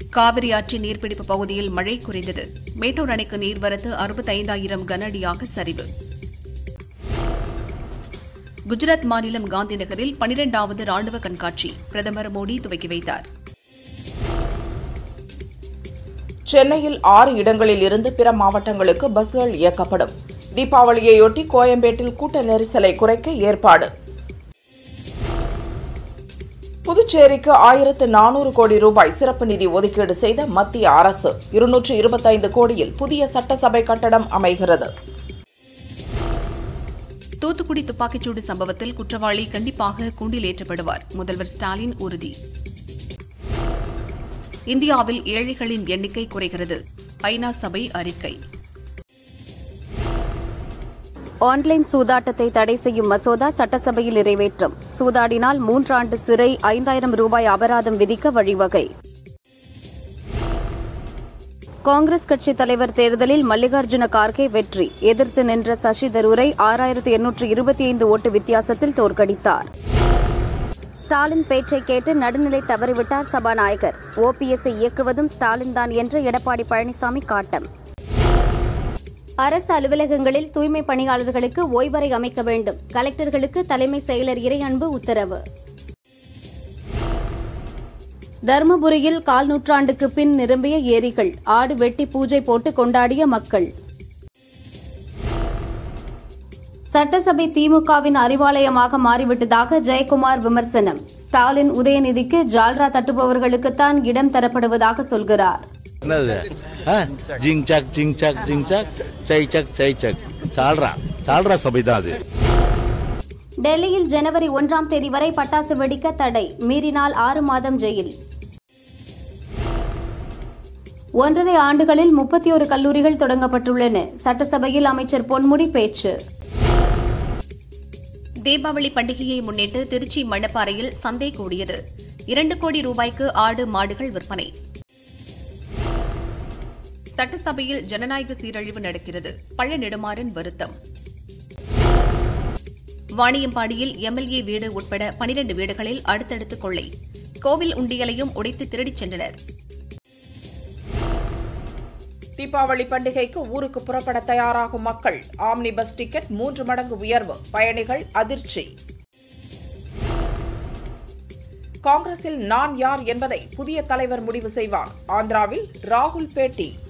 காவிரி ஆற்றின் நீர்பிடிப்பு பகுதியில் மழை குறைந்தது மேட்டூர் அணைக்கு நீர்வரத்து அறுபத்தைந்தாயிரம் கன அடியாக சரிவு குஜராத் மாநிலம் காந்தி நகரில் பனிரெண்டாவது ராணுவ கண்காட்சி பிரதமர் மோடி துவக்கி வைத்தார் சென்னையில் ஆறு இடங்களில் இருந்து பிற மாவட்டங்களுக்கு பஸ்கள் இயக்கப்படும் தீபாவளியையொட்டி கோயம்பேட்டில் கூட்ட நெரிசலை குறைக்க ஏற்பாடு புதுச்சேரிக்கு ஆயிரத்து நானூறு கோடி ரூபாய் சிறப்பு நிதி ஒதுக்கீடு செய்த மத்திய அரசு இருநூற்று இருபத்தைந்து கோடியில் புதிய சட்டசபை கட்டடம் அமைகிறது தூத்துக்குடி துப்பாக்கிச்சூடு சம்பவத்தில் குற்றவாளி கண்டிப்பாக கூண்டில் ஏற்றப்படுவார் முதல்வர் ஸ்டாலின் உறுதி இந்தியாவில் ஏழைகளின் எண்ணிக்கை குறைகிறது ஐநா சபை அறிக்கை ஆன்லைன் சூதாட்டத்தை தடை செய்யும் மசோதா சட்டசபையில் நிறைவேற்றம் சூதாடினால் மூன்றாண்டு சிறை ஐந்தாயிரம் ரூபாய் அபராதம் விதிக்க வழிவகை காங்கிரஸ் கட்சி தலைவர் தேர்தலில் மல்லிகார்ஜுன கார்கே வெற்றி எதிர்த்து நின்ற சசி தரூரை ஆறாயிரத்து எண்ணூற்று இருபத்தி ஐந்து ஓட்டு வித்தியாசத்தில் தோற்கடித்தார் ஸ்டாலின் பேச்சை கேட்டு நடுநிலை தவறிவிட்டார் சபாநாயகர் ஓபிஎஸ்ஐ இயக்குவதும் ஸ்டாலின் தான் என்று எடப்பாடி பழனிசாமி காட்டம் அரசு அலுவலகங்களில் தூய்மை பணியாளர்களுக்கு ஓய்வறை அமைக்க வேண்டும் கலெக்டர்களுக்கு தலைமை செயலர் இறையன்பு உத்தரவு தருமபுரியில் கால் நூற்றாண்டுக்கு பின் நிரம்பிய ஏரிகள் ஆடு வெட்டி பூஜை போட்டு கொண்டாடிய மக்கள் சட்டசபை திமுகவின் அறிவாலயமாக மாறிவிட்டதாக ஜெயக்குமார் விமர்சனம் ஸ்டாலின் உதயநிதிக்கு ஜால்ரா தட்டுபவர்களுக்குத்தான் இடம் தரப்படுவதாக சொல்கிறார் என்னது ஜிங் சக் ஜிங் சக் ஜிங் சக் சை சக் சை சக் சால்ரா சால்ரா சபை தான் அது டெல்லியில் ஜனவரி ஒன்றாம் தேதி வரை பட்டாசு வெடிக்க தடை மீறினால் ஆறு மாதம் ஜெயில் ஒன்றரை ஆண்டுகளில் முப்பத்தி ஒரு கல்லூரிகள் தொடங்கப்பட்டுள்ளன சட்டசபையில் அமைச்சர் பொன்முடி பேச்சு தீபாவளி பண்டிகையை முன்னிட்டு திருச்சி மணப்பாறையில் சந்தை கூடியது இரண்டு கோடி ரூபாய்க்கு ஆடு மாடுகள் விற்பனை சட்டசபையில் ஜனநாயக சீரழிவு நடக்கிறது பள்ள நெடுமாறன் வருத்தம் வாணியம்பாடியில் எம்எல்ஏ வீடு உட்பட பனிரண்டு வீடுகளில் அடுத்தடுத்து கொள்ளை கோவில் உண்டியலையும் உடைத்து திருடிச் சென்றனர் தீபாவளி பண்டிகைக்கு ஊருக்கு புறப்பட தயாராகும் மக்கள் ஆம்னி பஸ் டிக்கெட் மூன்று மடங்கு உயர்வு பயணிகள் அதிர்ச்சி காங்கிரஸில் நான் யார் என்பதை புதிய தலைவர் முடிவு செய்வார் ஆந்திராவில் ராகுல் பேட்டி